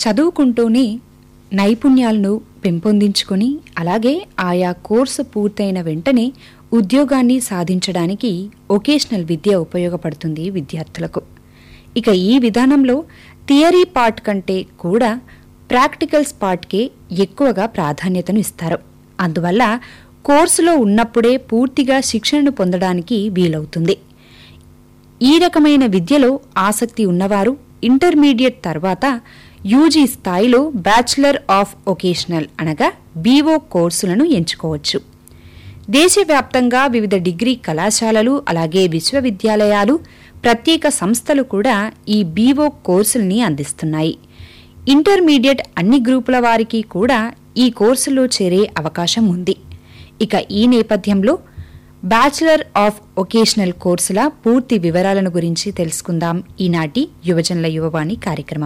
చదువుకుంటూనే నైపుణ్యాలను పెంపొందించుకొని అలాగే ఆయా కోర్సు పూర్తయిన వెంటనే ఉద్యోగాన్ని సాధించడానికి ఒకేషనల్ విద్య ఉపయోగపడుతుంది విద్యార్థులకు ఇక ఈ విధానంలో థియరీ పార్ట్ కంటే కూడా ప్రాక్టికల్స్ పార్ట్కే ఎక్కువగా ప్రాధాన్యతను ఇస్తారు అందువల్ల కోర్సులో ఉన్నప్పుడే పూర్తిగా శిక్షణను పొందడానికి వీలవుతుంది ఈ రకమైన విద్యలో ఆసక్తి ఉన్నవారు ఇంటర్మీడియట్ తర్వాత యూజీ స్థాయిలో బ్యాచిలర్ ఆఫ్ ఒకేషనల్ అనగా బీవో కోర్సులను ఎంచుకోవచ్చు దేశవ్యాప్తంగా వివిధ డిగ్రీ కళాశాలలు అలాగే విశ్వవిద్యాలయాలు ప్రత్యేక సంస్థలు కూడా ఈ బీవో కోర్సుల్ని అందిస్తున్నాయి ఇంటర్మీడియట్ అన్ని గ్రూపుల వారికి కూడా ఈ కోర్సులో చేరే అవకాశం ఉంది ఇక ఈ నేపథ్యంలో బ్యాచిలర్ ఆఫ్ ఒకేషనల్ కోర్సుల పూర్తి వివరాలను గురించి తెలుసుకుందాం ఈనాటి యువజనుల యువవాణి కార్యక్రమం